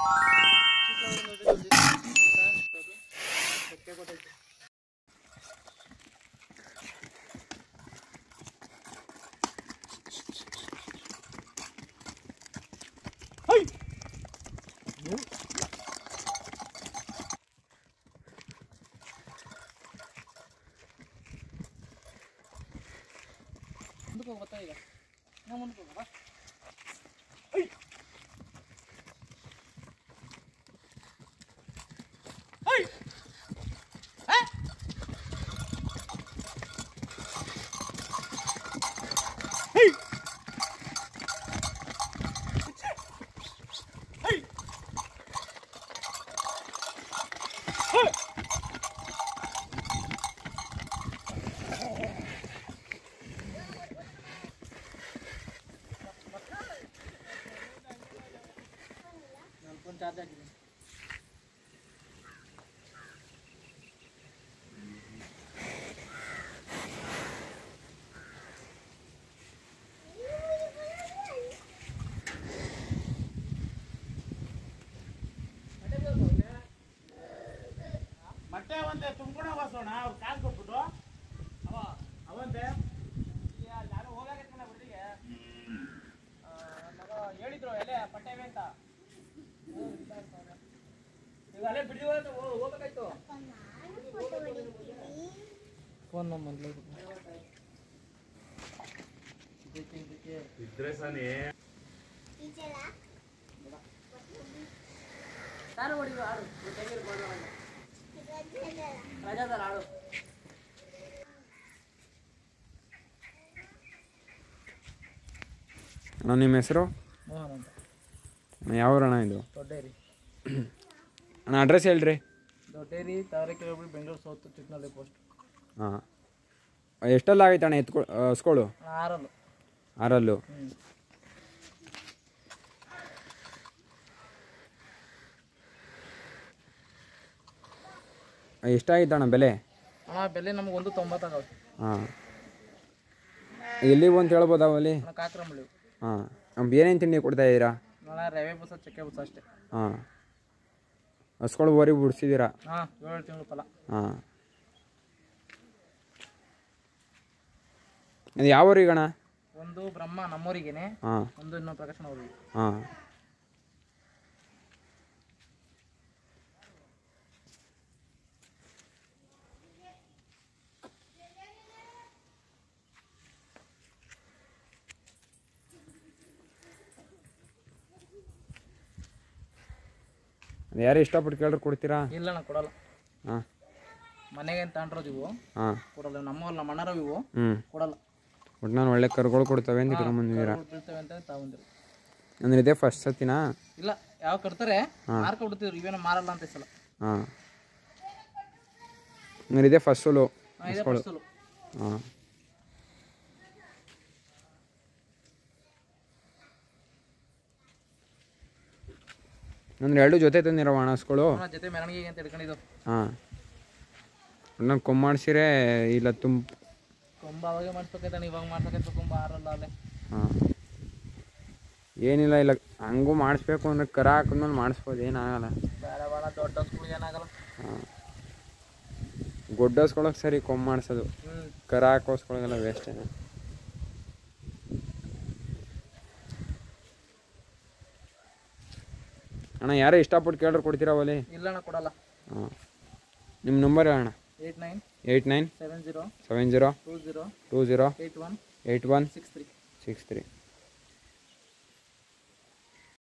ಮುಂದಕ್ಕೆ ಹೋಗಿ ಬರ್ತಾ ಈಗ ನಾ ಮುಂದಕ್ಕೆ ಹೋಗಪ್ಪ ನಾನು ಫೋನ್ ಚಾರ್ಜ್ ಹಾಕಿದ್ದೀನಿ ಮತ್ತೆ ಒಂದೇ ತುಂಬ್ಕೊಂಡು ಹೋಗೋಣ ಅವ್ರು ಕಾಸು ಕೊಟ್ಬಿಟ್ಟು ಅವ ಅವಂತೆ ನಾನು ಹೋಗಾಕೈತೆ ಬಿಡ್ಲಿಗೆ ಮಗ ಹೇಳಿದ್ರು ಎಲೆ ಪಟ್ಟೆವೆ ಅಂತ ಈಗ ಅಲ್ಲೇ ಬಿಡಿವ ಅಂತ ಹೋ- ಹೋಗ್ಬೇಕಾಯ್ತು ಫೋನ್ ನಂಬರ್ ಇದಕ್ಕೆ ಇದಕ್ಕೆ ಇದ್ರೆ ಸನಿ ನಾನು ಹೊಡಿದು ಆಡು ತೆಗಿರ್ಬೋದು ರಜಾದಲ್ಲಿ ಆಡು ಅಣ್ಣ ನಿಮ್ಮ ಹೆಸರು ಮೋಹನ್ ಅಂತ ಯಾವ ಅಣ್ಣ ಇದು ದೊಡ್ಡೇರಿ ಅಣ್ಣ ಅಡ್ರೆಸ್ ಹೇಳ್ರಿ ದೊಡ್ಡೇರಿ ತಾವರೆಕೆರೆ ಹೋಗ್ಬಿಟ್ಟು ಬೆಂಗಳೂರು ಸೌತ್ ಚಿಕ್ಕನಹಳ್ಳಿ ಪೋಸ್ಟ್ ಹಾಂ ಎಷ್ಟೆಲ್ಲ ಆಗೈತೆ ಅಣ್ಣ ಎತ್ಕೊ ಹಸ್ಕೊಳು ಆರಲ್ಲು ಆರಲ್ಲು ಹ್ಞೂ ಎಷ್ಟಾಗಿತ್ತು ಅಣ್ಣ ಬೆಲೆ ಅಣ್ಣ ಬೆಲೆ ನಮ್ಗೆ ಒಂದು ತೊಂಬತ್ತಾಗವೆ ಹಾಂ ಎಲ್ಲಿ ಅಂತ ಹೇಳ್ಬೋದಾ ಅಲ್ಲಿ ಅಣ್ಣ ಕಾಕ್ರಮಳ್ಳಿ ಹಾಂ ಏನೇನು ತಿಂಡಿ ಕೊಡ್ತಾ ಇದ್ದೀರಾ ಅಣ್ಣ ರವೆ ಬುಸ ಚಕ್ಕೆ ಬುಸ ಅಷ್ಟೇ ಹಾಂ ಹಸ್ಕೊಳು ಓರಿ ಬಿಡಿಸಿದ್ದೀರಾ ಹಾಂ ಏಳು ತಿಂಗಳು ಫಲ ಹಾಂ ಅದು ಯಾವ ಊರಿಗೆ ಅಣ್ಣ ಒಂದು ಬ್ರಹ್ಮ ನಮ್ಮೂರಿಗೇನೆ ಹಾಂ ಒಂದು ಇನ್ನೊಂದು ಪ್ರಕಾಶನ ಅವ್ರಿಗೆ ಹಾಂ ಅದು ಯಾರು ಇಷ್ಟಪಟ್ಟು ಕೇಳಿದ್ರೆ ಕೊಡ್ತೀರಾ ಇಲ್ಲ ಅಣ್ಣ ಕೊಡಲ್ಲ ಹಾಂ ಮನೆಗೆ ಅಂತ ತಗೊಂಡ್ರೋದು ಇವು ಹಾಂ ಕೊಡಲ್ಲ ನಮ್ಮಲ್ಲ ನಮ್ಮ ಅಣ್ಣರವು ಇವು ಹ್ಞೂ ಕೊಡಲ್ಲ ಒಟ್ಟು ನಾನು ಒಳ್ಳೆ ಕರುಗಳು ಕೊಡ್ತವೆ ಅಂತ ಇಟ್ಕೊಂಬಂದಿದ್ದೀರಾ ಕರುಗಳು ಬೀಳ್ತವೆ ಅಂತ ತಗೊಂಡಿರು ಅಂದ್ರೆ ಇದೇ ಫಸ್ಟ್ ಸತಿನಾ ಇಲ್ಲ ಯಾವ ಕಟ್ತಾರೆ ಮಾರ್ಕ ಬಿಡ್ತಿದ್ರು ಇವೇನೋ ಮಾರಲ್ಲ ಅಂತ ಈ ಸಲ ಹಾಂ ಅಂದ್ರೆ ಇದೇ ಫಸ್ಟ್ ಸೋಲು ಹಾಂ ಇದೆ ಫಸ್ಟು ಹಾಂ ಅಂದ್ರೆ ಎರಡು ಜೊತೆ ತಂದಿರೋ ಹಣಸ್ಗಳು ಜೊತೆ ಮೆರವಣಿಗೆಗೆ ಅಂತ ಹಿಡ್ಕೊಂಡಿದ್ದು ಹಾಂ ನಾನು ಕೊಮ್ಮಾಡ್ಸಿರೆ ಇಲ್ಲ ತುಂಬ ಕೊಂಬ ಅವಾಗೆ ಮಾಡ್ಸ್ಬೇಕೈತೆ ಇವಾಗ ಮಾಡ್ಸಕೈತೆ ಕೊಂಬ ಆರಲ್ಲ ಅಲ್ಲೇ ಹಾಂ ಏನಿಲ್ಲ ಇಲ್ಲ ಹಂಗೂ ಮಾಡಿಸ್ಬೇಕು ಅಂದ್ರೆ ಕರ ಹಾಕಿದ್ಮೇಲೆ ಮಾಡಿಸ್ಬೋದು ಏನಾಗಲ್ಲ ಬೇಡ ಬೇಡ ದೊಡ್ಡ ಸ್ಕೂಲ್ ಏನಾಗಲ್ಲ ಹಾಂ ಗೊಡ್ಡಸ್ಕೊಳಕ್ಕೆ ಸರಿ ಕೊಮ್ಮ ಮಾಡಿಸೋದು ಹ್ಞೂ ಕರ ಹಾಕೋಸ್ಕೊಳಗೆಲ್ಲ ವೇಸ್ಟೇ ಅಣ್ಣ ಯಾರೇ ಇಷ್ಟಪಟ್ಟು ಕೇಳಿದ್ರೆ ಕೊಡ್ತೀರಾ ಒಲಿ ಇಲ್ಲ ಅಣ್ಣ ಕೊಡಲ್ಲ ಹಾಂ ನಿಮ್ಮ ನಂಬರ್ ಅಣ್ಣ eight nine eight nine seven zero seven zero two zero two zero eight one eight one six three six three